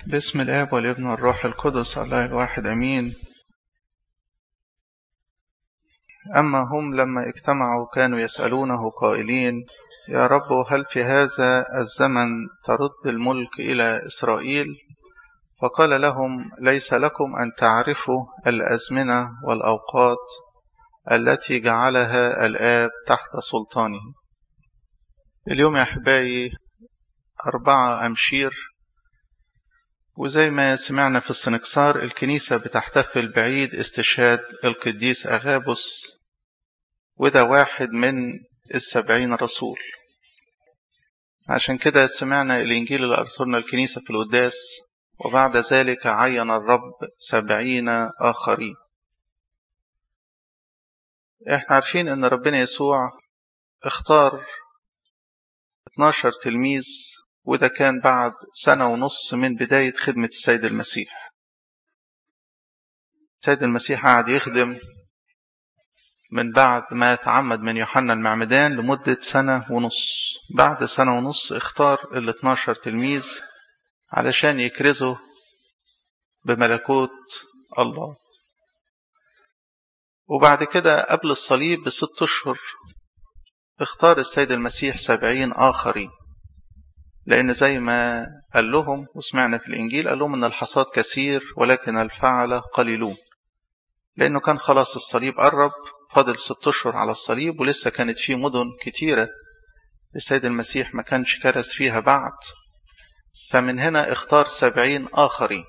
باسم الآب والابن والروح القدس الله الواحد أمين أما هم لما اجتمعوا كانوا يسألونه قائلين يا رب هل في هذا الزمن ترد الملك إلى إسرائيل فقال لهم ليس لكم أن تعرفوا الأزمنة والأوقات التي جعلها الآب تحت سلطانه اليوم يا أحبائي أربعة أمشير وزي ما سمعنا في السنكسار الكنيسة بتحتفل بعيد استشهاد القديس أغابس وده واحد من السبعين رسول عشان كده سمعنا الإنجيل اللي أرسلنا الكنيسة في القداس وبعد ذلك عين الرب سبعين آخرين احنا عارفين ان ربنا يسوع اختار 12 تلميذ وده كان بعد سنة ونص من بداية خدمة السيد المسيح السيد المسيح قعد يخدم من بعد ما تعمد من يوحنا المعمدان لمدة سنة ونص بعد سنة ونص اختار ال 12 تلميذ علشان يكرزوا بملكوت الله وبعد كده قبل الصليب بست أشهر اختار السيد المسيح سبعين آخرين لأن زي ما قال لهم وسمعنا في الإنجيل قال لهم أن الحصاد كثير ولكن الفعل قليلون لأنه كان خلاص الصليب قرب فاضل ست أشهر على الصليب ولسه كانت في مدن كتيرة السيد المسيح ما كانش كرس فيها بعد فمن هنا اختار سبعين آخرين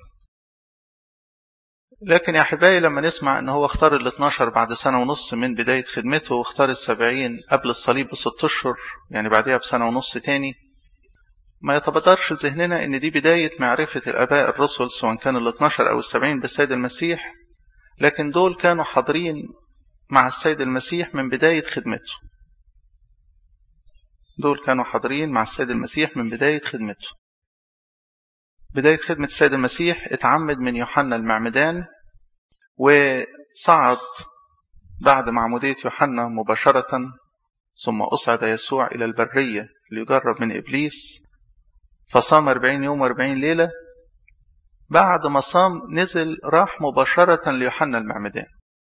لكن يا أحبائي لما نسمع أنه هو اختار ال 12 بعد سنة ونص من بداية خدمته واختار السبعين قبل الصليب بست أشهر يعني بعدها بسنة ونص تاني ما يتبادرش لذهننا أن دي بداية معرفة الآباء الرسل سواء كان ال 12 أو السبعين بالسيد المسيح لكن دول كانوا حاضرين مع السيد المسيح من بداية خدمته دول كانوا حاضرين مع السيد المسيح من بداية خدمته بداية خدمة السيد المسيح اتعمد من يوحنا المعمدان وصعد بعد معمودية يوحنا مباشرة ثم أصعد يسوع إلى البرية ليجرب من إبليس فصام أربعين يوم وأربعين ليلة بعد ما صام نزل راح مباشرة ليوحنا المعمدان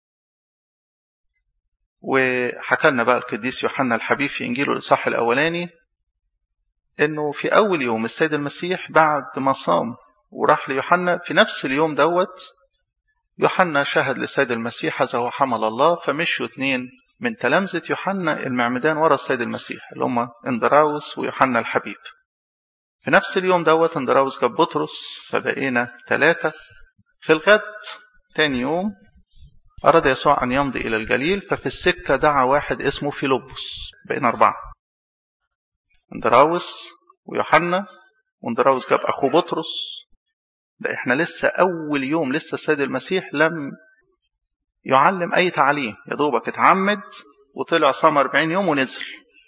وحكى لنا بقى القديس يوحنا الحبيب في إنجيله الإصحاح الأولاني انه في اول يوم السيد المسيح بعد ما صام وراح ليوحنا في نفس اليوم دوت يوحنا شهد للسيد المسيح هذا هو حمل الله فمشوا اثنين من تلامذة يوحنا المعمدان ورا السيد المسيح اللي هم اندراوس ويوحنا الحبيب في نفس اليوم دوت اندراوس جاب بطرس فبقينا ثلاثة في الغد تاني يوم أراد يسوع أن يمضي إلى الجليل ففي السكة دعا واحد اسمه فيلبس بقينا أربعة اندراوس ويوحنا واندراوس جاب اخوه بطرس ده احنا لسه اول يوم لسه السيد المسيح لم يعلم اي تعليم يا دوبك اتعمد وطلع صام 40 يوم ونزل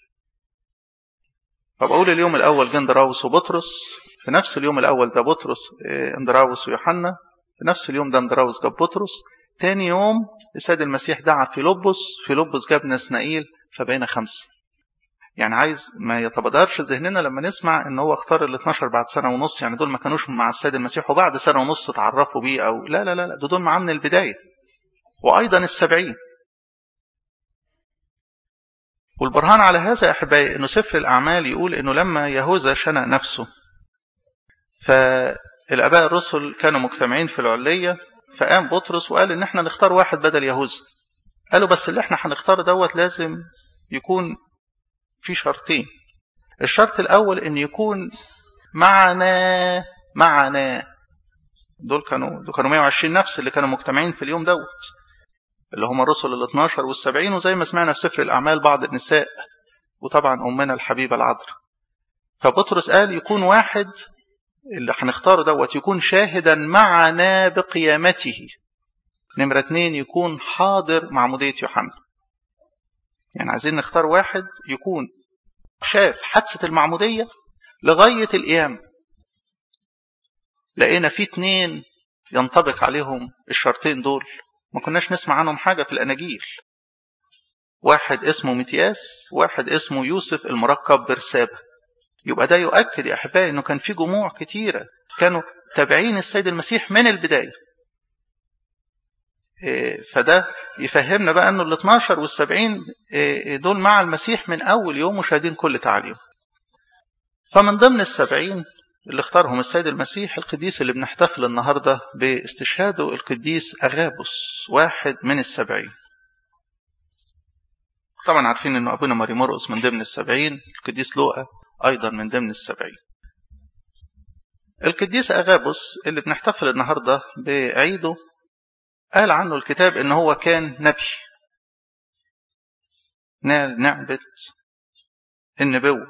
فبقول اليوم الاول جه اندراوس وبطرس في نفس اليوم الاول ده بطرس اندراوس ويوحنا في نفس اليوم ده اندراوس جاب بطرس تاني يوم السيد المسيح دعا فيلبس فيلبس جاب نسنائيل فبقينا خمسه يعني عايز ما يتبادرش ذهننا لما نسمع ان هو اختار ال 12 بعد سنه ونص يعني دول ما كانوش مع السيد المسيح وبعد سنه ونص اتعرفوا بيه او لا لا لا لا دول معاه من البدايه وايضا السبعين والبرهان على هذا يا احبائي انه سفر الاعمال يقول انه لما يهوذا شنق نفسه فالاباء الرسل كانوا مجتمعين في العليه فقام بطرس وقال ان احنا نختار واحد بدل يهوذا قالوا بس اللي احنا هنختار دوت لازم يكون في شرطين الشرط الأول أن يكون معنا معنا دول كانوا دول كانوا 120 نفس اللي كانوا مجتمعين في اليوم دوت اللي هم الرسل ال 12 وال 70 وزي ما سمعنا في سفر الأعمال بعض النساء وطبعا أمنا الحبيبة العذراء فبطرس قال يكون واحد اللي هنختاره دوت يكون شاهدا معنا بقيامته نمرة اتنين يكون حاضر معمودية يوحنا يعني عايزين نختار واحد يكون شاف حادثة المعمودية لغاية القيامة لقينا في اتنين ينطبق عليهم الشرطين دول ما كناش نسمع عنهم حاجة في الأناجيل واحد اسمه متياس واحد اسمه يوسف المركب برسابة يبقى ده يؤكد يا أحبائي أنه كان في جموع كتيرة كانوا تابعين السيد المسيح من البداية فده يفهمنا بقى أنه ال 12 وال 70 دول مع المسيح من أول يوم مشاهدين كل تعاليم فمن ضمن السبعين اللي اختارهم السيد المسيح القديس اللي بنحتفل النهاردة باستشهاده القديس أغابس واحد من السبعين طبعا عارفين أنه أبونا ماري مرقس من ضمن السبعين القديس لوقا أيضا من ضمن السبعين القديس أغابس اللي بنحتفل النهاردة بعيده قال عنه الكتاب ان هو كان نبي نال نعمة النبوة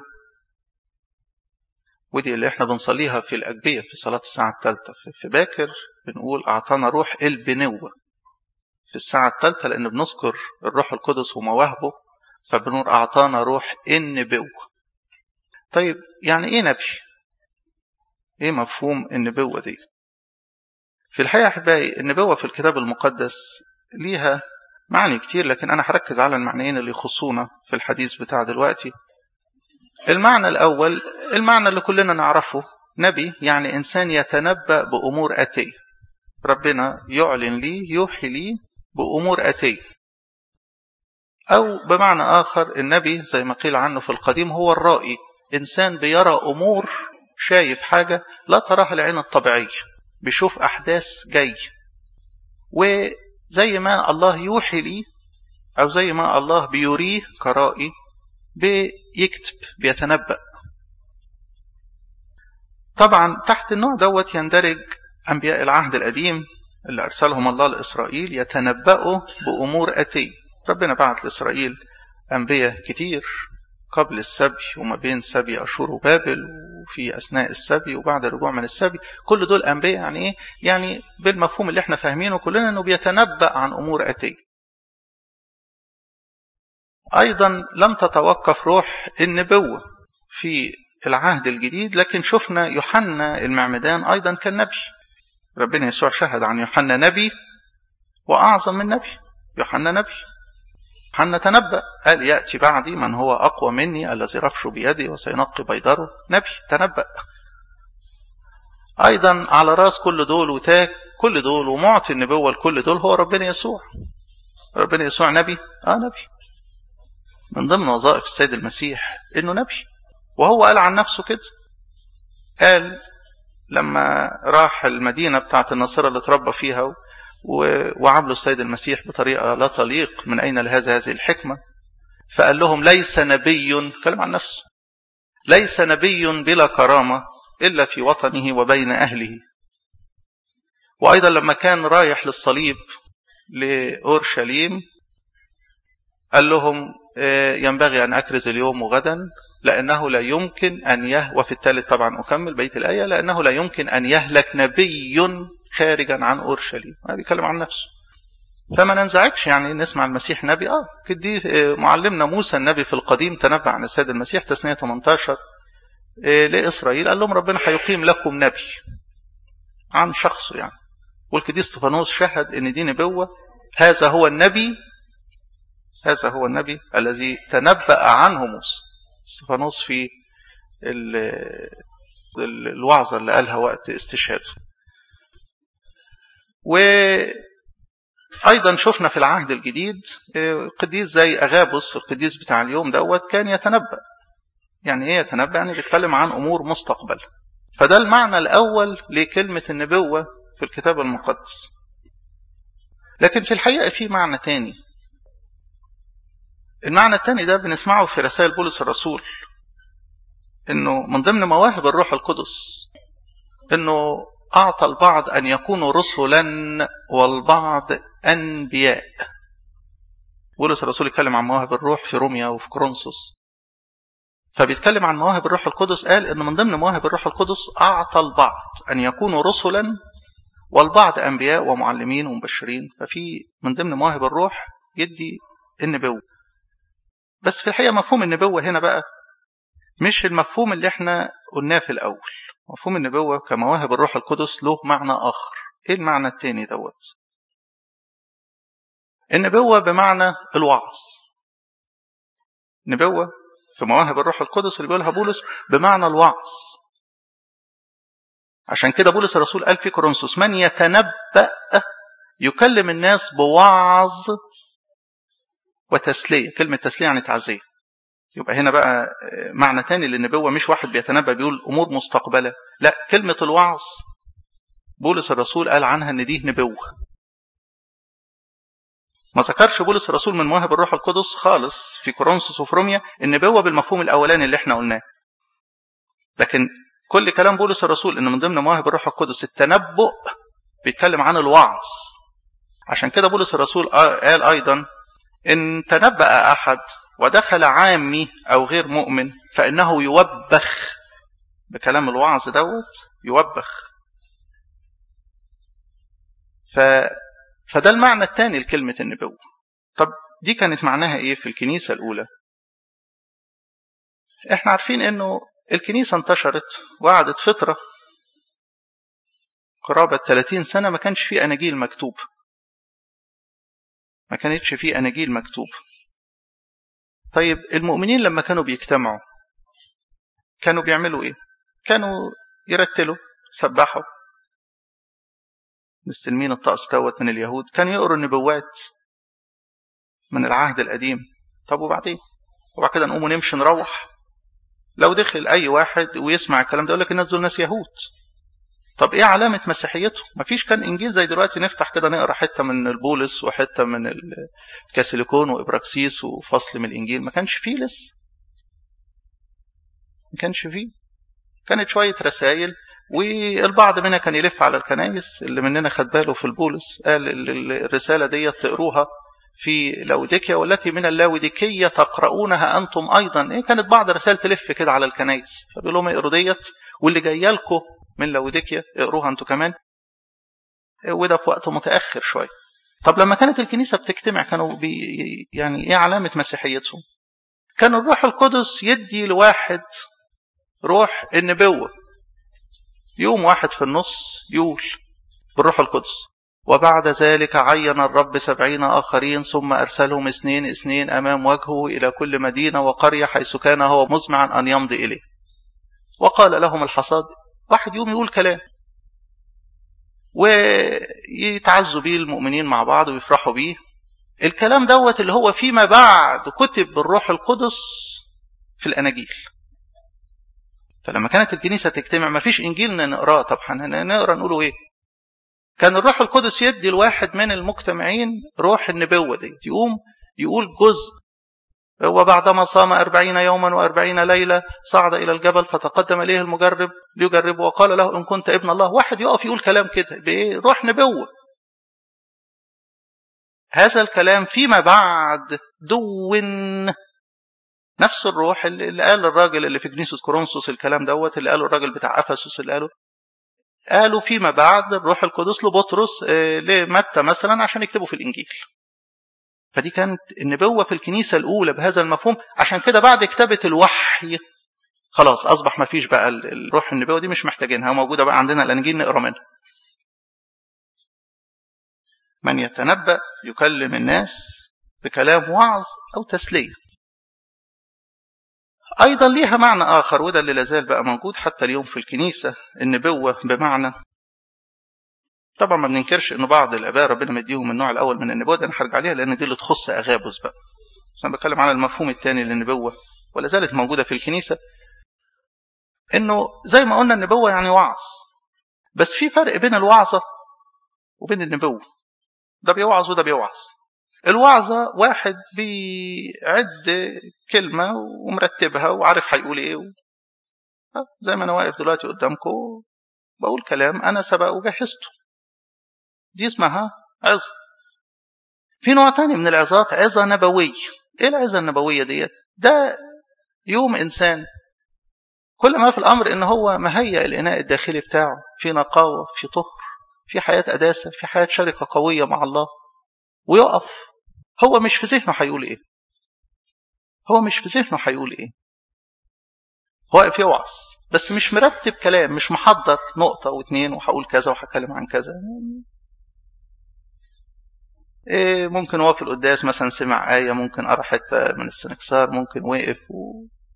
ودي اللي احنا بنصليها في الأجبية في صلاة الساعة الثالثة في باكر بنقول أعطانا روح البنوة في الساعة الثالثة لأن بنذكر الروح القدس ومواهبه فبنقول أعطانا روح النبوة طيب يعني إيه نبي؟ إيه مفهوم النبوة دي؟ في الحقيقة أحبائي النبوة في الكتاب المقدس ليها معاني كتير لكن أنا هركز على المعنيين اللي يخصونا في الحديث بتاع دلوقتي المعنى الأول المعنى اللي كلنا نعرفه نبي يعني إنسان يتنبأ بأمور أتية ربنا يعلن لي يوحي لي بأمور أتية أو بمعنى آخر النبي زي ما قيل عنه في القديم هو الرائي إنسان بيرى أمور شايف حاجة لا تراها العين الطبيعية بيشوف أحداث جاي وزي ما الله يوحي لي أو زي ما الله بيريه كرائي بيكتب بيتنبأ طبعا تحت النوع دوت يندرج أنبياء العهد القديم اللي أرسلهم الله لإسرائيل يتنبأوا بأمور أتية ربنا بعت لإسرائيل أنبياء كتير قبل السبي وما بين سبي أشور وبابل وفي أثناء السبي وبعد الرجوع من السبي كل دول أنبياء يعني إيه؟ يعني بالمفهوم اللي احنا فاهمينه كلنا أنه بيتنبأ عن أمور أتية أيضا لم تتوقف روح النبوة في العهد الجديد لكن شفنا يوحنا المعمدان أيضا كان نبي ربنا يسوع شهد عن يوحنا نبي وأعظم من نبي يوحنا نبي يوحنا تنبأ قال يأتي بعدي من هو أقوى مني الذي رفش بيدي وسينقي بيضره نبي تنبأ أيضا على رأس كل دول وتاج كل دول ومعطي النبوة لكل دول هو ربنا يسوع ربنا يسوع نبي آه نبي من ضمن وظائف السيد المسيح إنه نبي وهو قال عن نفسه كده قال لما راح المدينة بتاعت الناصرة اللي اتربى فيها وعاملوا السيد المسيح بطريقة لا تليق من أين لهذا هذه الحكمة فقال لهم ليس نبي كلام عن نفسه ليس نبي بلا كرامة إلا في وطنه وبين أهله وأيضا لما كان رايح للصليب لأورشليم قال لهم ينبغي أن أكرز اليوم وغدا لأنه لا يمكن أن يهوى في الثالث طبعا أكمل بيت الآية لأنه لا يمكن أن يهلك نبي خارجا عن أورشليم ما بيتكلم عن نفسه فما ننزعجش يعني نسمع المسيح نبي اه كدي معلمنا موسى النبي في القديم تنبأ عن السيد المسيح تسنية 18 لإسرائيل قال لهم ربنا هيقيم لكم نبي عن شخصه يعني والقديس استفانوس شهد ان دي نبوة هذا هو النبي هذا هو النبي الذي تنبأ عنه موسى استفانوس في الوعظة اللي قالها وقت استشهاده وأيضا شفنا في العهد الجديد قديس زي أغابس القديس بتاع اليوم دوت كان يتنبأ يعني ايه يتنبأ يعني بيتكلم عن أمور مستقبل فده المعنى الأول لكلمة النبوة في الكتاب المقدس لكن في الحقيقة في معنى تاني المعنى التاني ده بنسمعه في رسائل بولس الرسول انه من ضمن مواهب الروح القدس انه أعطى البعض أن يكونوا رسلا والبعض أنبياء بولس الرسول يتكلم عن مواهب الروح في روميا وفي كورنثوس فبيتكلم عن مواهب الروح القدس قال ان من ضمن مواهب الروح القدس اعطى البعض ان يكونوا رسلا والبعض انبياء ومعلمين ومبشرين ففي من ضمن مواهب الروح يدي النبوه بس في الحقيقه مفهوم النبوه هنا بقى مش المفهوم اللي احنا قلناه في الاول مفهوم النبوة كمواهب الروح القدس له معنى آخر إيه المعنى التاني دوت النبوة بمعنى الوعظ نبوة في مواهب الروح القدس اللي بيقولها بولس بمعنى الوعظ عشان كده بولس الرسول قال في كورنثوس من يتنبأ يكلم الناس بوعظ وتسلية كلمة تسلية يعني تعزية يبقى هنا بقى معنى تاني للنبوة مش واحد بيتنبأ بيقول أمور مستقبلة لا كلمة الوعظ بولس الرسول قال عنها ان دي نبوة ما ذكرش بولس الرسول من مواهب الروح القدس خالص في كورنثوس وفي روميا النبوة بالمفهوم الأولاني اللي احنا قلناه لكن كل كلام بولس الرسول ان من ضمن مواهب الروح القدس التنبؤ بيتكلم عن الوعظ عشان كده بولس الرسول قال ايضا ان تنبأ احد ودخل عامي او غير مؤمن فانه يوبخ بكلام الوعظ دوت يوبخ ف فده المعنى الثاني لكلمة النبوة طب دي كانت معناها ايه في الكنيسة الاولى احنا عارفين انه الكنيسة انتشرت وقعدت فترة قرابة 30 سنة ما كانش فيه أناجيل مكتوب ما كانتش فيه أناجيل مكتوب طيب المؤمنين لما كانوا بيجتمعوا كانوا بيعملوا ايه كانوا يرتلوا سبحوا مستلمين الطقس دوت من اليهود كانوا يقروا النبوات من العهد القديم طب وبعدين وبعد كده نقوم ونمشي نروح لو دخل اي واحد ويسمع الكلام ده يقول لك الناس دول ناس يهود طب ايه علامة مسيحيته مفيش كان انجيل زي دلوقتي نفتح كده نقرا حتة من البولس وحتة من الكاسيليكون وابراكسيس وفصل من الانجيل ما كانش فيه لسه ما كانش فيه كانت شوية رسائل والبعض منها كان يلف على الكنايس اللي مننا خد باله في البولس قال الرسالة دي تقروها في لوديكيا والتي من اللاوديكية تقرؤونها أنتم أيضا إيه كانت بعض الرسائل تلف كده على الكنايس فبيقول لهم اقروا ديت واللي جايه لكم من لوديكيا اقروها أنتم كمان وده في وقت متأخر شوية طب لما كانت الكنيسة بتجتمع كانوا بي يعني إيه علامة مسيحيتهم كان الروح القدس يدي لواحد روح النبوة يوم واحد في النص يقول بالروح القدس وبعد ذلك عين الرب سبعين آخرين ثم أرسلهم اثنين اثنين أمام وجهه إلى كل مدينة وقرية حيث كان هو مزمعا أن يمضي إليه وقال لهم الحصاد واحد يوم يقول كلام ويتعزوا بيه المؤمنين مع بعض ويفرحوا بيه الكلام دوت اللي هو فيما بعد كتب بالروح القدس في الأناجيل فلما كانت الكنيسة تجتمع ما فيش إنجيل نقراه طب هنقرا نقوله إيه كان الروح القدس يدي الواحد من المجتمعين روح النبوة دي يقوم يقول جزء وبعدما صام أربعين يوما وأربعين ليلة صعد إلى الجبل فتقدم إليه المجرب ليجربه وقال له إن كنت ابن الله واحد يقف يقول كلام كده بإيه روح نبوة هذا الكلام فيما بعد دون نفس الروح اللي قال الراجل اللي في كنيسة كورنثوس الكلام دوت اللي قاله الراجل بتاع أفسس اللي قاله قالوا فيما بعد الروح القدس لبطرس لمتى مثلا عشان يكتبوا في الإنجيل فدي كانت النبوة في الكنيسة الأولى بهذا المفهوم عشان كده بعد كتابة الوحي خلاص أصبح ما فيش بقى الروح النبوة دي مش محتاجينها موجودة بقى عندنا الأنجيل نقرا منها من يتنبأ يكلم الناس بكلام وعظ أو تسلية أيضا ليها معنى آخر وده اللي لازال بقى موجود حتى اليوم في الكنيسة النبوة بمعنى طبعا ما بننكرش ان بعض الاباء ربنا مديهم النوع الاول من النبوه ده انا هرجع عليها لان دي اللي تخص اغابس بقى بس انا بتكلم على المفهوم الثاني للنبوه ولا زالت موجوده في الكنيسه انه زي ما قلنا النبوه يعني وعظ بس في فرق بين الوعظه وبين النبوه ده بيوعظ وده بيوعظ الوعظة واحد بيعد كلمة ومرتبها وعارف هيقول ايه زي ما انا واقف دلوقتي قدامكم بقول كلام انا سبق وجهزته دي اسمها عظة في نوع تاني من العظات عظة نبوية ايه العظة النبوية ديت ده يوم انسان كل ما في الامر ان هو مهيئ الاناء الداخلي بتاعه في نقاوة في طهر في حياة قداسة في حياة شركة قوية مع الله ويقف هو مش في ذهنه هيقول ايه هو مش في ذهنه هيقول ايه هو واقف يوعظ بس مش مرتب كلام مش محضر نقطة واثنين وهقول كذا وهتكلم عن كذا إيه ممكن هو في القداس مثلا سمع آية ممكن قرا حتة من السنكسار ممكن وقف و...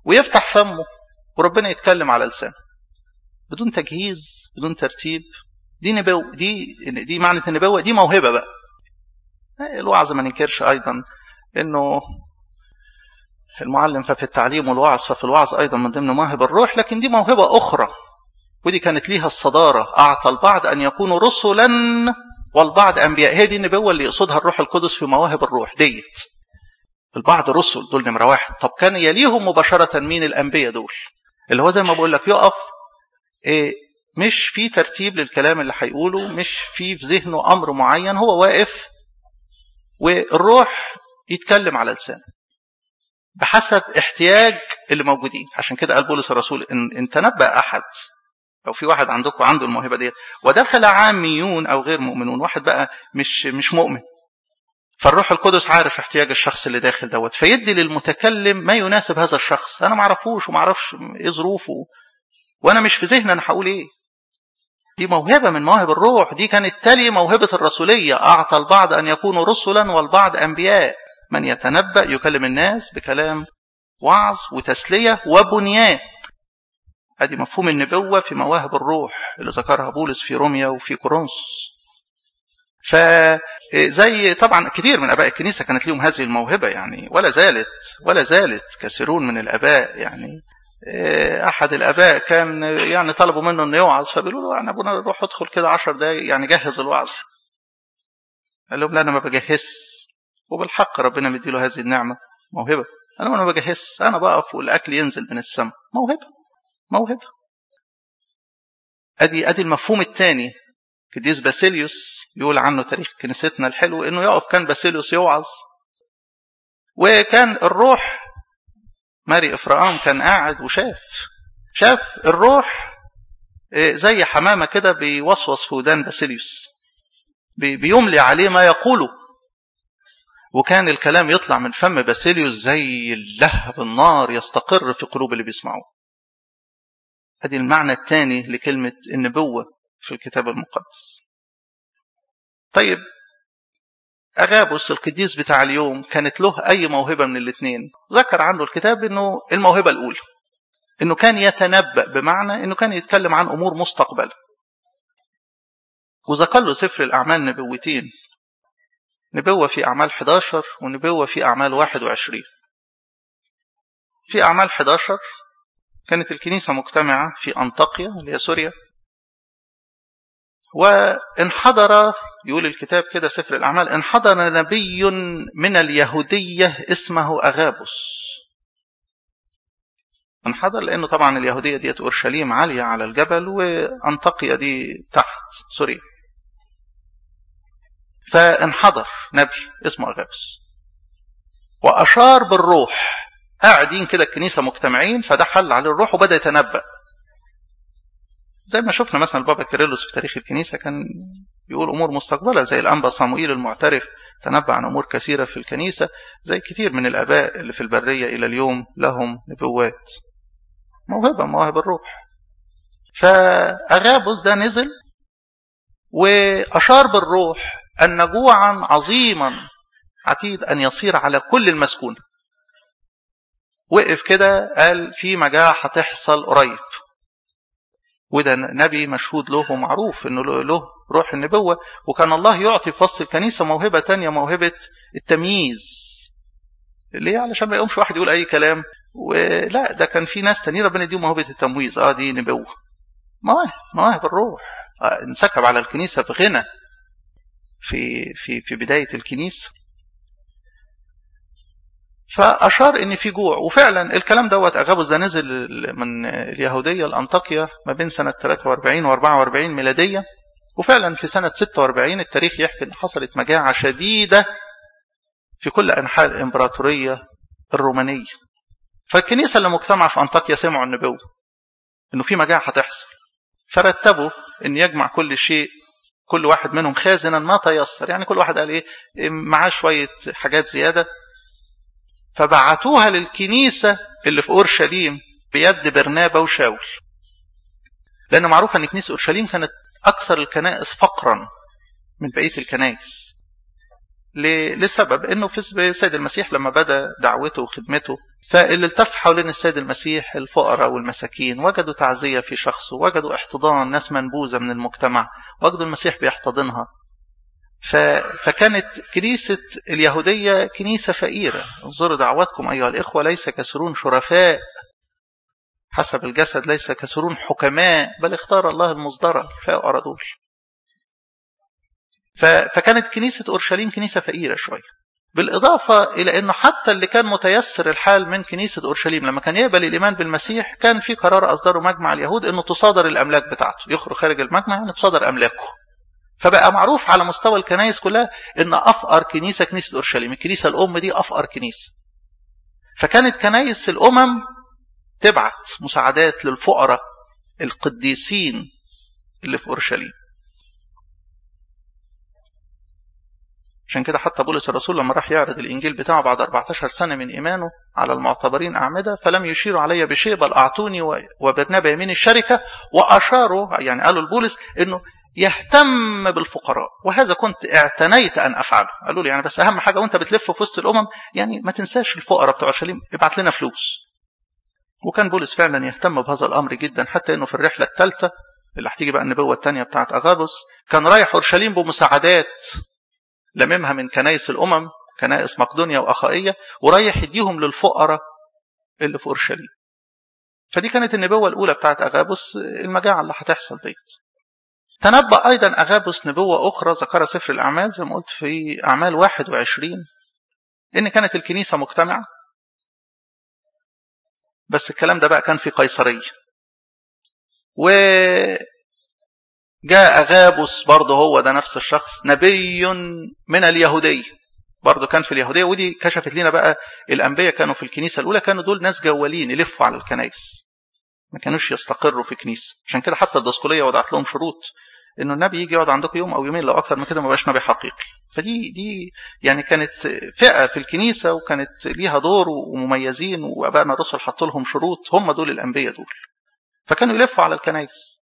ويفتح فمه وربنا يتكلم على لسانه بدون تجهيز بدون ترتيب دي نبوة دي دي معنى النبوة دي موهبة بقى الوعظ ما ننكرش أيضا إنه المعلم ففي التعليم والوعظ ففي الوعظ أيضا من ضمن مواهب الروح لكن دي موهبة أخرى ودي كانت ليها الصدارة أعطى البعض أن يكونوا رسلا والبعض أنبياء هي دي النبوة اللي يقصدها الروح القدس في مواهب الروح ديت البعض رسل دول نمرة واحد طب كان يليهم مباشرة مين الأنبياء دول اللي هو زي ما بقول لك يقف إيه مش في ترتيب للكلام اللي هيقوله مش في في ذهنه أمر معين هو واقف والروح يتكلم على لسانه بحسب احتياج اللي موجودين عشان كده قال بولس الرسول إن, إن تنبأ أحد لو في واحد عندكم عنده الموهبة ديت ودخل عاميون أو غير مؤمنون واحد بقى مش مش مؤمن فالروح القدس عارف احتياج الشخص اللي داخل دوت فيدي للمتكلم ما يناسب هذا الشخص انا ما اعرفوش وما اعرفش ايه ظروفه وانا مش في ذهني انا هقول ايه دي موهبه من مواهب الروح دي كانت تلي موهبه الرسوليه اعطى البعض ان يكونوا رسلا والبعض انبياء من يتنبأ يكلم الناس بكلام وعظ وتسليه وبنيان ادي مفهوم النبوه في مواهب الروح اللي ذكرها بولس في روميا وفي كورنثوس فزي طبعا كثير من اباء الكنيسه كانت لهم هذه الموهبه يعني ولا زالت ولا زالت كثيرون من الاباء يعني احد الاباء كان يعني طلبوا منه انه يوعظ فبيقولوا له يعني ابونا روح ادخل كده 10 دقايق يعني جهز الوعظ قال لهم لا انا ما بجهز وبالحق ربنا مديله هذه النعمه موهبه انا ما بجهز انا بقف والاكل ينزل من السماء موهبه موهبه ادي ادي المفهوم الثاني قديس باسيليوس يقول عنه تاريخ كنيستنا الحلو انه يقف كان باسيليوس يوعظ وكان الروح ماري افراام كان قاعد وشاف شاف الروح زي حمامة كده بيوسوس في ودان باسيليوس بيملي عليه ما يقوله وكان الكلام يطلع من فم باسيليوس زي اللهب النار يستقر في قلوب اللي بيسمعوه ادي المعنى الثاني لكلمة النبوة في الكتاب المقدس طيب أغابوس القديس بتاع اليوم كانت له أي موهبة من الاثنين ذكر عنه الكتاب أنه الموهبة الأولى أنه كان يتنبأ بمعنى أنه كان يتكلم عن أمور مستقبلة وذكر له سفر الأعمال نبوتين نبوة في أعمال 11 ونبوة في أعمال 21 في أعمال 11 كانت الكنيسة مجتمعة في أنطاقيا اللي هي سوريا وانحدر يقول الكتاب كده سفر الأعمال انحدر نبي من اليهودية اسمه أغابوس انحدر لأنه طبعا اليهودية ديت أورشليم عالية على الجبل وأنطاقيا دي تحت سوريا فانحدر نبي اسمه أغابوس وأشار بالروح قاعدين كده الكنيسة مجتمعين فده حل عليه الروح وبدأ يتنبأ زي ما شفنا مثلا البابا كيرلس في تاريخ الكنيسة كان بيقول أمور مستقبلة زي الأنبا صموئيل المعترف تنبأ عن أمور كثيرة في الكنيسة زي كتير من الآباء اللي في البرية إلى اليوم لهم نبوات موهبة مواهب الروح فأغابوس ده نزل وأشار بالروح أن جوعا عظيما عتيد أن يصير على كل المسكونة وقف كده قال في مجاعة هتحصل قريب وده نبي مشهود له ومعروف انه له روح النبوة وكان الله يعطي في وسط الكنيسة موهبة تانية موهبة التمييز ليه علشان ما يقومش واحد يقول اي كلام ولا ده كان في ناس تانية ربنا يديهم موهبة التمويز اه دي نبوة مواهب مواهب الروح آه انسكب على الكنيسة بغنى في في في بداية الكنيسة فأشار إن في جوع وفعلا الكلام دوت أغابوس ده نزل من اليهودية لأنطاكيا ما بين سنة 43 و 44 ميلادية وفعلا في سنة 46 التاريخ يحكي إن حصلت مجاعة شديدة في كل أنحاء الإمبراطورية الرومانية فالكنيسة اللي مجتمعة في أنطاكيا سمعوا النبوة إنه في مجاعة هتحصل فرتبوا إن يجمع كل شيء كل واحد منهم خازنا ما تيسر يعني كل واحد قال إيه معاه شوية حاجات زيادة فبعتوها للكنيسة اللي في أورشليم بيد برنابا وشاول لأن معروف أن كنيسة أورشليم كانت أكثر الكنائس فقرا من بقية الكنائس لسبب أنه في السيد المسيح لما بدأ دعوته وخدمته فاللي التف حوالين السيد المسيح الفقراء والمساكين وجدوا تعزية في شخصه وجدوا احتضان ناس منبوذة من المجتمع وجدوا المسيح بيحتضنها فكانت كنيسة اليهودية كنيسة فقيرة انظروا دعواتكم أيها الإخوة ليس كسرون شرفاء حسب الجسد ليس كسرون حكماء بل اختار الله المصدرة الفقراء دول فكانت كنيسة أورشليم كنيسة فقيرة شوية بالإضافة إلى أنه حتى اللي كان متيسر الحال من كنيسة أورشليم لما كان يقبل الإيمان بالمسيح كان في قرار أصدره مجمع اليهود أنه تصادر الأملاك بتاعته يخرج خارج المجمع يعني تصادر أملاكه فبقى معروف على مستوى الكنائس كلها أن أفقر كنيسة كنيسة أورشليم الكنيسة الأم دي أفقر كنيسة فكانت كنائس الأمم تبعت مساعدات للفقراء القديسين اللي في أورشليم عشان كده حتى بولس الرسول لما راح يعرض الإنجيل بتاعه بعد 14 سنة من إيمانه على المعتبرين أعمدة فلم يشيروا علي بشيء بل أعطوني وبرنابا يمين الشركة وأشاروا يعني قالوا لبولس إنه يهتم بالفقراء وهذا كنت اعتنيت أن أفعله قالوا لي يعني بس أهم حاجة وأنت بتلف في وسط الأمم يعني ما تنساش الفقراء بتوع أورشليم ابعت لنا فلوس وكان بولس فعلا يهتم بهذا الأمر جدا حتى إنه في الرحلة الثالثة اللي هتيجي بقى النبوة الثانية بتاعت أغابوس كان رايح أورشليم بمساعدات لممها من كنائس الأمم كنائس مقدونيا وأخائية ورايح يديهم للفقراء اللي في أورشليم فدي كانت النبوة الأولى بتاعت أغابوس المجاعة اللي هتحصل ديت تنبأ أيضا أغابوس نبوة أخرى ذكرها سفر الأعمال زي ما قلت في أعمال 21 إن كانت الكنيسة مجتمعة بس الكلام ده بقى كان في قيصرية و جاء أغابوس برضه هو ده نفس الشخص نبي من اليهودية برضه كان في اليهودية ودي كشفت لنا بقى الأنبياء كانوا في الكنيسة الأولى كانوا دول ناس جوالين يلفوا على الكنائس ما كانوش يستقروا في كنيسة عشان كده حتى الدسقلية وضعت لهم شروط انه النبي يجي يقعد عندكم يوم او يومين لو اكثر من كده ما بقاش نبي حقيقي فدي دي يعني كانت فئه في الكنيسه وكانت ليها دور ومميزين وابائنا الرسل حطوا لهم شروط هم دول الانبياء دول فكانوا يلفوا على الكنائس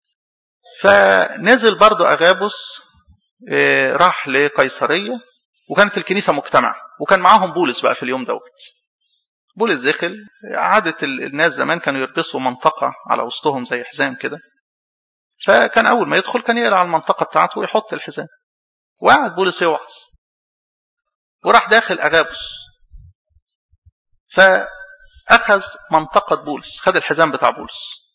فنزل برضو أغابوس راح لقيصرية وكانت الكنيسة مجتمعة وكان معاهم بولس بقى في اليوم دوت بولس دخل عادة الناس زمان كانوا يلبسوا منطقة على وسطهم زي حزام كده فكان أول ما يدخل كان يقلع المنطقة بتاعته ويحط الحزام وقعد بولس يوعظ وراح داخل أغابوس فأخذ منطقة بولس خد الحزام بتاع بولس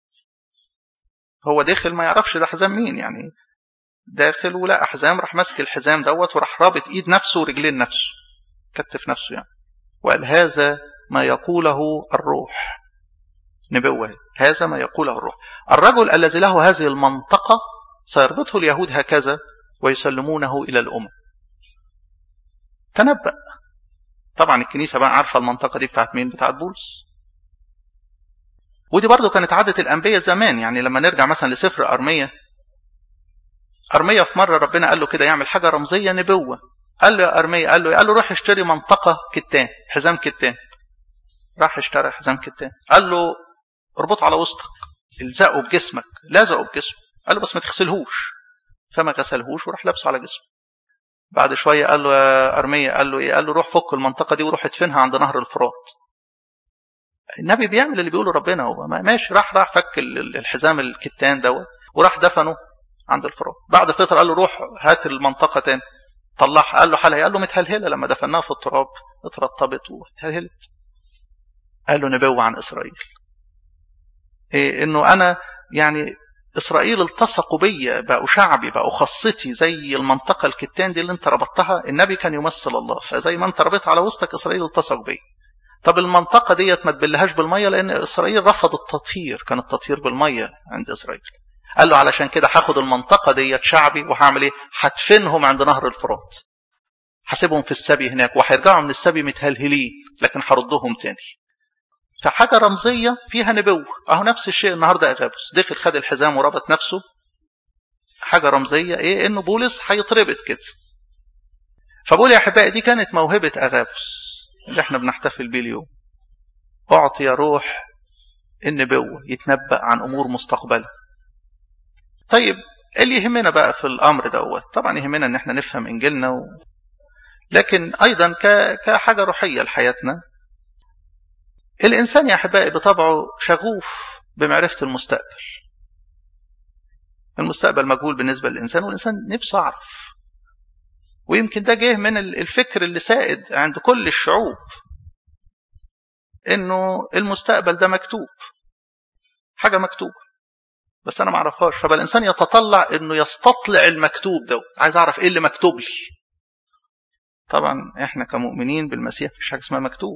هو داخل ما يعرفش ده حزام مين يعني داخل ولا حزام راح ماسك الحزام دوت وراح رابط ايد نفسه ورجلين نفسه كتف نفسه يعني وقال هذا ما يقوله الروح نبوة هذا ما يقوله الروح الرجل الذي له هذه المنطقة سيربطه اليهود هكذا ويسلمونه إلى الأمم تنبأ طبعا الكنيسة بقى عارفة المنطقة دي بتاعت مين بتاعت بولس ودي برضو كانت عادة الأنبياء زمان يعني لما نرجع مثلا لسفر أرمية أرمية في مرة ربنا قال له كده يعمل حاجة رمزية نبوة قال له يا أرمية قال له قال له روح اشتري منطقة كتان حزام كتان راح اشترى حزام كتان قال له اربطه على وسطك الزقه بجسمك لازقه بجسمه قال له بس ما تغسلهوش فما غسلهوش وراح لابسه على جسمه بعد شوية قال له يا أرمية قال له إيه قال له روح فك المنطقة دي وروح ادفنها عند نهر الفرات النبي بيعمل اللي بيقوله ربنا هو ماشي راح راح فك الحزام الكتان دوت وراح دفنه عند الفرات بعد فتره قال له روح هات المنطقه تاني طلعها قال له حالها قال له متهلهله لما دفناها في التراب اترطبت واتهلهلت قال له نبوه عن اسرائيل إيه انه انا يعني اسرائيل التصقوا بيا بقوا شعبي بقوا خاصتي زي المنطقه الكتان دي اللي انت ربطتها النبي كان يمثل الله فزي ما انت ربطت على وسطك اسرائيل التصقوا بيا طب المنطقة ديت ما تبلهاش بالمية لأن إسرائيل رفض التطهير كان التطهير بالمية عند إسرائيل قال له علشان كده هاخد المنطقة ديت شعبي وهعمل إيه؟ هدفنهم عند نهر الفرات هسيبهم في السبي هناك وهيرجعوا من السبي متهلهلين لكن هردهم تاني فحاجة رمزية فيها نبوة أهو نفس الشيء النهاردة أغابوس دخل خد الحزام وربط نفسه حاجة رمزية إيه إنه بولس هيتربط كده فبقول يا أحبائي دي كانت موهبة أغابوس اللي احنا بنحتفل بيه اليوم أعطي روح النبوة يتنبأ عن أمور مستقبلة طيب اللي يهمنا بقى في الأمر دوت طبعا يهمنا ان احنا نفهم إنجيلنا و... لكن أيضا ك... كحاجة روحية لحياتنا الإنسان يا أحبائي بطبعه شغوف بمعرفة المستقبل المستقبل مجهول بالنسبة للإنسان والإنسان نفسه يعرف ويمكن ده جه من الفكر اللي سائد عند كل الشعوب انه المستقبل ده مكتوب حاجة مكتوبة بس انا ما اعرفهاش فبقى الانسان يتطلع انه يستطلع المكتوب ده عايز اعرف ايه اللي مكتوب لي طبعا احنا كمؤمنين بالمسيح مفيش حاجه اسمها مكتوب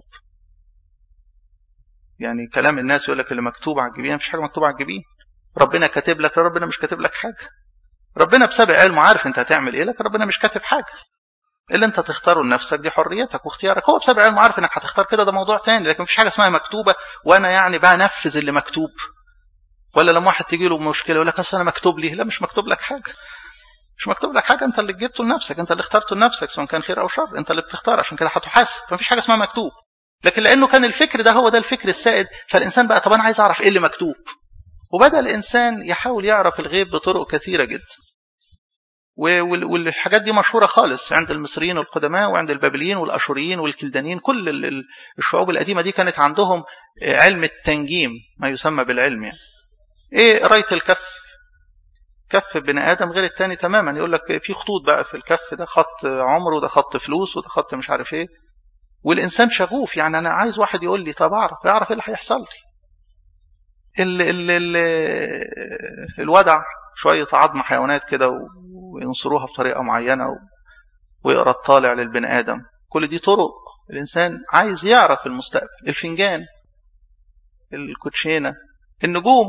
يعني كلام الناس يقول لك اللي مكتوب على الجبين مفيش حاجه مكتوبه على الجبين ربنا كاتب لك ربنا مش كاتب لك حاجه ربنا بسابق علمه عارف انت هتعمل ايه لكن ربنا مش كاتب حاجه اللي انت تختاره لنفسك دي حريتك واختيارك هو بسابق علمه عارف انك هتختار كده ده موضوع تاني لكن مفيش حاجه اسمها مكتوبه وانا يعني بنفذ اللي مكتوب ولا لما واحد تيجي له مشكله يقول لك اصل انا مكتوب لي لا مش مكتوب لك حاجه مش مكتوب لك حاجه انت اللي جبته لنفسك انت اللي اخترته لنفسك سواء كان خير او شر انت اللي بتختار عشان كده هتحاسب فمفيش حاجه اسمها مكتوب لكن لانه كان الفكر ده هو ده الفكر السائد فالانسان بقى طب انا عايز اعرف ايه اللي مكتوب وبدا الانسان يحاول يعرف الغيب بطرق كثيره جدا والحاجات دي مشهوره خالص عند المصريين القدماء وعند البابليين والاشوريين والكلدانيين كل الشعوب القديمه دي كانت عندهم علم التنجيم ما يسمى بالعلم يعني ايه قرايه الكف كف بني ادم غير التاني تماما يقول لك في خطوط بقى في الكف ده خط عمر وده خط فلوس وده خط مش عارف ايه والانسان شغوف يعني انا عايز واحد يقول لي طب اعرف اعرف ايه اللي هيحصل لي ال ال ال الودع شويه عظم حيوانات كده وينصروها بطريقه معينه ويقرا الطالع للبني ادم كل دي طرق الانسان عايز يعرف المستقبل الفنجان الكوتشينه النجوم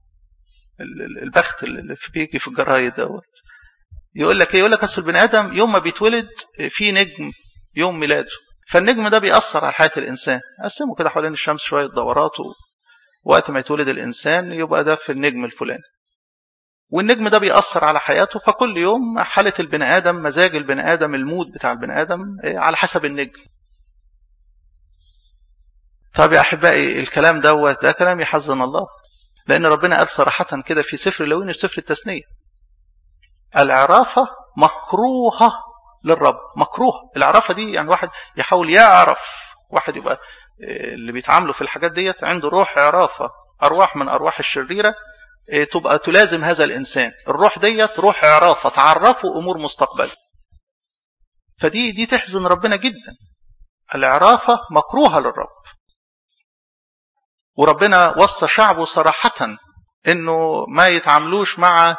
البخت اللي بيجي في الجرايد دوت يقول لك ايه يقول لك اصل البني ادم يوم ما بيتولد في نجم يوم ميلاده فالنجم ده بيأثر على حياه الانسان قسمه كده حوالين الشمس شويه دورات وقت ما يتولد الانسان يبقى ده في النجم الفلاني والنجم ده بيأثر على حياته فكل يوم حالة البني آدم مزاج البني آدم المود بتاع البني آدم على حسب النجم طب يا أحبائي الكلام دوت ده كلام يحزن الله لأن ربنا قال صراحة كده في سفر لوين في سفر التثنية العرافة مكروهة للرب مكروهة العرافة دي يعني واحد يحاول يعرف واحد يبقى اللي بيتعاملوا في الحاجات ديت عنده روح عرافة أرواح من أرواح الشريرة تبقى تلازم هذا الإنسان الروح ديت روح عرافة تعرفوا أمور مستقبل فدي دي تحزن ربنا جدا العرافة مكروهة للرب وربنا وصى شعبه صراحة انه ما يتعاملوش مع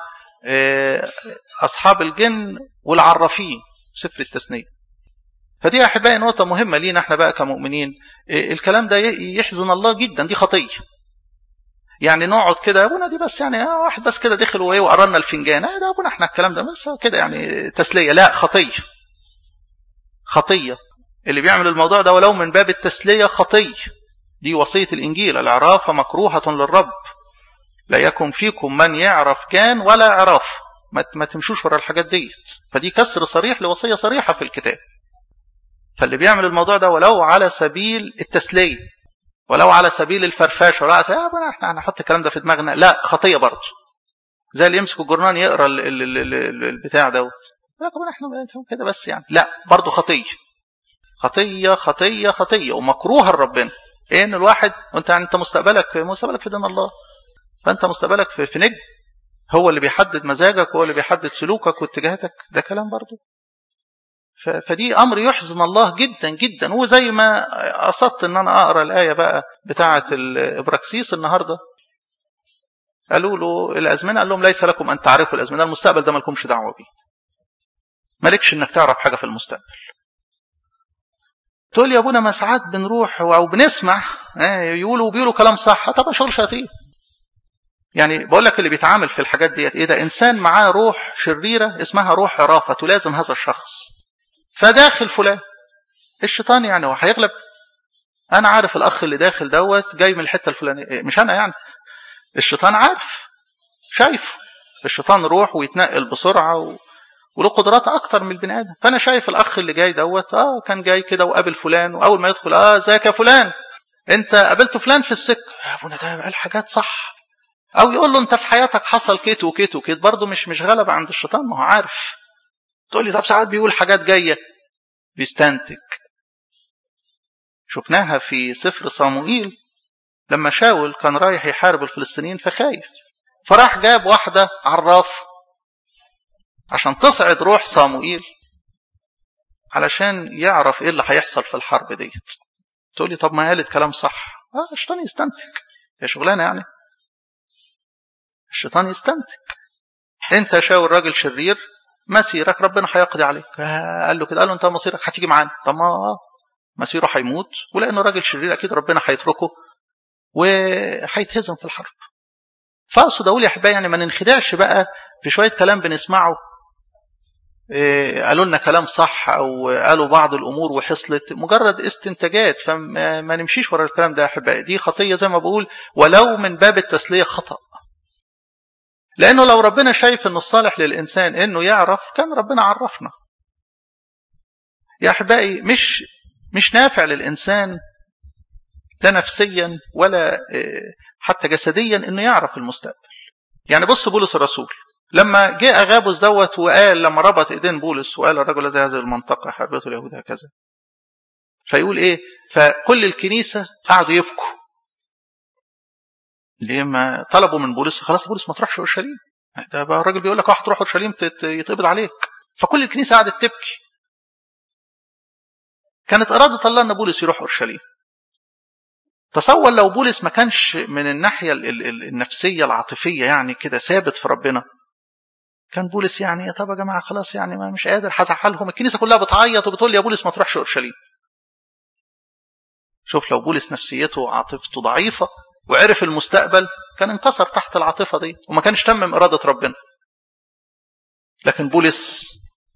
اصحاب الجن والعرافين سفر التثنية فدي يا احبائي نقطة مهمة لينا احنا بقى كمؤمنين الكلام ده يحزن الله جدا دي خطية يعني نقعد كده يا ابونا دي بس يعني واحد بس كده دخل وايه وقرنا الفنجان اه ده ابونا احنا الكلام ده بس كده يعني تسليه لا خطيه خطيه اللي بيعمل الموضوع ده ولو من باب التسليه خطيه دي وصيه الانجيل العرافه مكروهه للرب لا يكن فيكم من يعرف كان ولا عراف ما ما تمشوش ورا الحاجات ديت فدي كسر صريح لوصيه صريحه في الكتاب فاللي بيعمل الموضوع ده ولو على سبيل التسليه ولو على سبيل الفرفشه ولا على يا احنا هنحط الكلام ده في دماغنا لا خطيه برضه زي اللي يمسك الجرنان يقرا ال ال ال ال البتاع دوت لا طبعا احنا كده بس يعني لا برضه خطيه خطيه خطيه خطيه ومكروهه لربنا ايه ان الواحد وانت يعني انت مستقبلك مستقبلك في دين الله فانت مستقبلك في, في نجم هو اللي بيحدد مزاجك هو اللي بيحدد سلوكك واتجاهاتك ده كلام برضه فدي امر يحزن الله جدا جدا وزي ما قصدت ان انا اقرا الايه بقى بتاعه الابراكسيس النهارده قالوا له الازمنه قال لهم ليس لكم ان تعرفوا الازمنه المستقبل ده مالكمش دعوه بيه مالكش انك تعرف حاجه في المستقبل تقول يا ابونا ما ساعات بنروح او بنسمع يقولوا بيقولوا كلام صح طبعا شغل شياطين يعني بقول لك اللي بيتعامل في الحاجات ديت ايه ده انسان معاه روح شريره اسمها روح عرافه تلازم هذا الشخص فداخل فلان الشيطان يعني هو هيغلب انا عارف الاخ اللي داخل دوت جاي من الحته الفلانيه مش انا يعني الشيطان عارف شايفه الشيطان روح ويتنقل بسرعه و... وله قدرات اكتر من البني ادم فانا شايف الاخ اللي جاي دوت اه كان جاي كده وقابل فلان واول ما يدخل اه ازيك يا فلان انت قابلت فلان في السكه يا ابونا ده قال حاجات صح او يقول له انت في حياتك حصل كيت وكيت وكيت برضه مش مش غلبه عند الشيطان ما هو عارف تقول لي طب ساعات بيقول حاجات جايه بيستنتج شفناها في سفر صاموئيل لما شاول كان رايح يحارب الفلسطينيين فخايف فراح جاب واحدة عراف عشان تصعد روح صاموئيل علشان يعرف ايه اللي هيحصل في الحرب ديت تقول لي طب ما قالت كلام صح اه الشيطان يستنتج هي شغلانه يعني الشيطان يستنتج انت شاور راجل شرير مسيرك ربنا هيقضي عليك قال له كده قال له انت مصيرك هتيجي معانا طب ما مسيره هيموت ولانه راجل شرير اكيد ربنا هيتركه وهيتهزم في الحرب فاقصد اقول يا احبائي يعني ما ننخدعش بقى في شويه كلام بنسمعه إيه قالوا لنا كلام صح او قالوا بعض الامور وحصلت مجرد استنتاجات فما نمشيش ورا الكلام ده يا احبائي دي خطيه زي ما بقول ولو من باب التسليه خطا لانه لو ربنا شايف انه الصالح للانسان انه يعرف كان ربنا عرفنا يا احبائي مش مش نافع للانسان لا نفسيا ولا حتى جسديا انه يعرف المستقبل يعني بص بولس الرسول لما جاء اغابوس دوت وقال لما ربط ايدين بولس وقال الرجل الذي هذه المنطقه حربته اليهود هكذا فيقول ايه فكل الكنيسه قعدوا يبكوا ليه ما طلبوا من بولس خلاص بولس ما تروحش اورشليم ده بقى الراجل بيقول لك واحد تروح اورشليم يتقبض عليك فكل الكنيسه قعدت تبكي كانت اراده الله ان بولس يروح اورشليم تصور لو بولس ما كانش من الناحيه النفسيه العاطفيه يعني كده ثابت في ربنا كان بولس يعني طب يا جماعه خلاص يعني ما مش قادر هزعلهم الكنيسه كلها بتعيط وبتقول يا بولس ما تروحش اورشليم شوف لو بولس نفسيته وعاطفته ضعيفه وعرف المستقبل كان انكسر تحت العاطفه دي وما كانش تمم اراده ربنا لكن بولس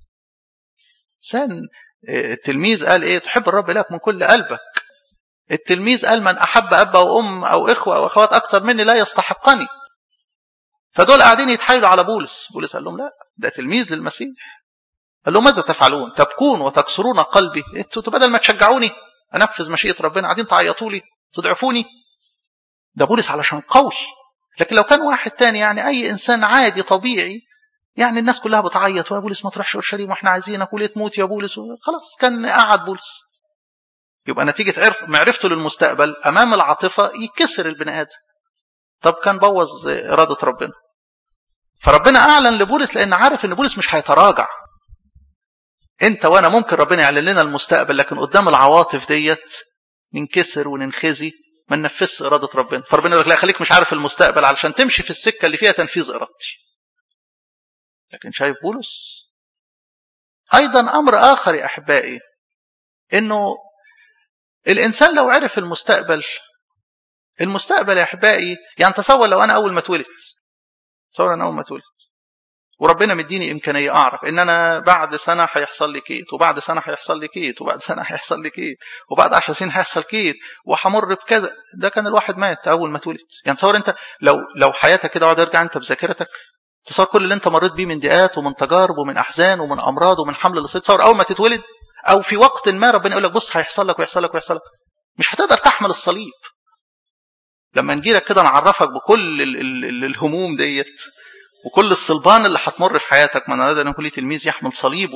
سان التلميذ قال ايه تحب الرب لك من كل قلبك التلميذ قال من احب اب او ام او اخوه او اخوات اكثر مني لا يستحقني فدول قاعدين يتحايلوا على بولس بولس قال لهم لا ده تلميذ للمسيح قال لهم ماذا تفعلون تبكون وتكسرون قلبي انتوا بدل ما تشجعوني انفذ مشيئه ربنا قاعدين تعيطوا لي تضعفوني ده بولس علشان قوي لكن لو كان واحد تاني يعني اي انسان عادي طبيعي يعني الناس كلها بتعيط يا بولس ما تروحش اورشليم واحنا عايزينك وليه تموت يا بولس خلاص كان قعد بولس يبقى نتيجة عرف معرفته للمستقبل أمام العاطفة يكسر البني آدم طب كان بوظ إرادة ربنا فربنا أعلن لبولس لأن عارف إن بولس مش هيتراجع أنت وأنا ممكن ربنا يعلن لنا المستقبل لكن قدام العواطف ديت ننكسر وننخزي ما ننفذش إرادة ربنا فربنا يقول لك لا خليك مش عارف المستقبل علشان تمشي في السكة اللي فيها تنفيذ إرادتي لكن شايف بولس أيضا أمر آخر يا أحبائي إنه الإنسان لو عرف المستقبل المستقبل يا أحبائي يعني تصور لو أنا أول ما اتولدت تصور أنا أول ما اتولدت وربنا مديني إمكانية أعرف إن أنا بعد سنة هيحصل لي كيت وبعد سنة هيحصل لي كيت وبعد سنة هيحصل لي كيت وبعد عشر سنين هيحصل كيت وهمر بكذا ده كان الواحد مات أول ما اتولد يعني تصور أنت لو لو حياتك كده اقعد ارجع أنت بذاكرتك تصور كل اللي أنت مريت بيه من ضيقات ومن تجارب ومن أحزان ومن أمراض ومن حمل لصيد تصور أول ما تتولد او في وقت ما ربنا يقول لك بص هيحصل لك ويحصل لك ويحصل لك مش هتقدر تحمل الصليب لما نجي لك كده نعرفك بكل ال ال ال الهموم ديت وكل الصلبان اللي هتمر في حياتك من اراد ان يكون تلميذ يحمل صليبه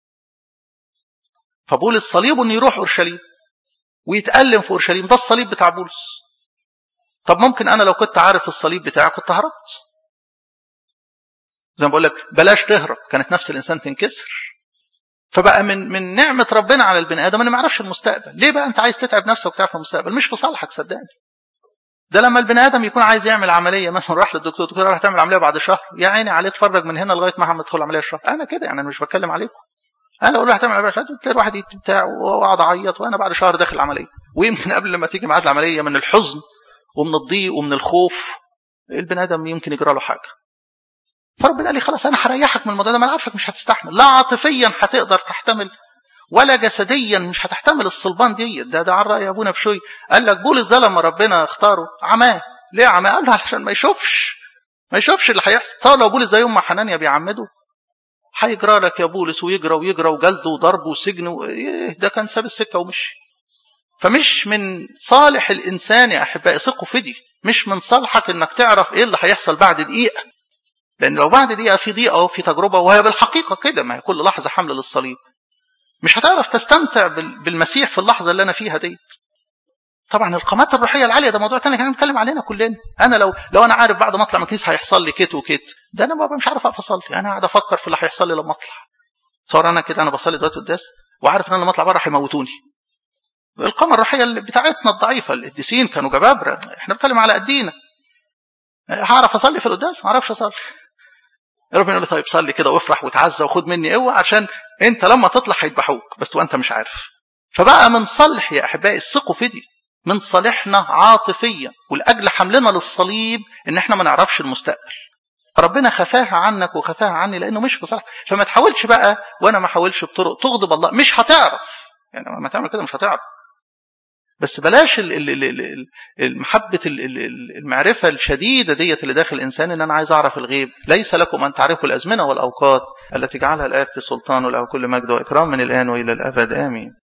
فبولس صليبه انه يروح اورشليم ويتألم في اورشليم ده الصليب بتاع بولس طب ممكن انا لو كنت عارف الصليب بتاعي كنت هربت زي ما بقول لك بلاش تهرب كانت نفس الانسان تنكسر فبقى من من نعمه ربنا على البني ادم انه ما يعرفش المستقبل ليه بقى انت عايز تتعب نفسك وتعرف المستقبل مش في صالحك صدقني ده لما البني ادم يكون عايز يعمل عمليه مثلا راح للدكتور الدكتور راح تعمل عمليه بعد شهر يا عيني عليه اتفرج من هنا لغايه ما هتدخل عمليه الشهر انا كده يعني انا مش بتكلم عليكم انا اقول له هتعمل عمليه شهر تلاقي الواحد بتاع واقعد اعيط وانا بعد شهر داخل عمليه ويمكن قبل لما تيجي ميعاد العمليه من الحزن ومن الضيق ومن الخوف البني ادم يمكن يجرى له حاجه فربنا قال لي خلاص انا هريحك من الموضوع ده ما انا عارفك مش هتستحمل لا عاطفيا هتقدر تحتمل ولا جسديا مش هتحتمل الصلبان دي ده ده عن راي ابونا بشوي قال لك بولس ده لما ربنا اختاره عماه ليه عماه قال له علشان ما يشوفش ما يشوفش اللي هيحصل تصور لو بولس ده يوم ما حنانيا بيعمده هيجرى لك يا بولس ويجرى ويجرى وجلد وضرب وسجن و... ده كان ساب السكه ومشي فمش من صالح الانسان يا احبائي ثقوا في دي مش من صالحك انك تعرف ايه اللي هيحصل بعد دقيقه لان لو بعد دقيقه في ضيقه وفي تجربه وهي بالحقيقه كده ما هي كل لحظه حمل للصليب مش هتعرف تستمتع بالمسيح في اللحظه اللي انا فيها ديت طبعا القامات الروحيه العاليه ده موضوع تاني كان بنتكلم علينا كلنا انا لو لو انا عارف بعد ما اطلع من الكنيسه هيحصل لي كت وكت ده انا مش عارف اقف اصلي انا قاعد افكر في اللي هيحصل لي لما اطلع صار انا كده انا بصلي دلوقتي قداس وعارف ان انا لما اطلع بره هيموتوني القامه الروحيه اللي بتاعتنا الضعيفه القديسين كانوا جبابره احنا بنتكلم على قدينا هعرف اصلي في القداس ما اعرفش اصلي ربنا يقول له طيب صلي كده وافرح وتعزى وخد مني قوه عشان انت لما تطلع هيذبحوك بس وانت مش عارف فبقى من صلح يا احبائي الثقوا في دي من صالحنا عاطفيا ولاجل حملنا للصليب ان احنا ما نعرفش المستقبل ربنا خفاها عنك وخفاها عني لانه مش في صالحك فما تحاولش بقى وانا ما احاولش بطرق تغضب الله مش هتعرف يعني لما تعمل كده مش هتعرف بس بلاش المحبة المعرفة الشديدة ديت اللي داخل الإنسان إن أنا عايز أعرف الغيب ليس لكم أن تعرفوا الأزمنة والأوقات التي جعلها الآب في سلطانه له كل مجد وإكرام من الآن وإلى الأبد آمين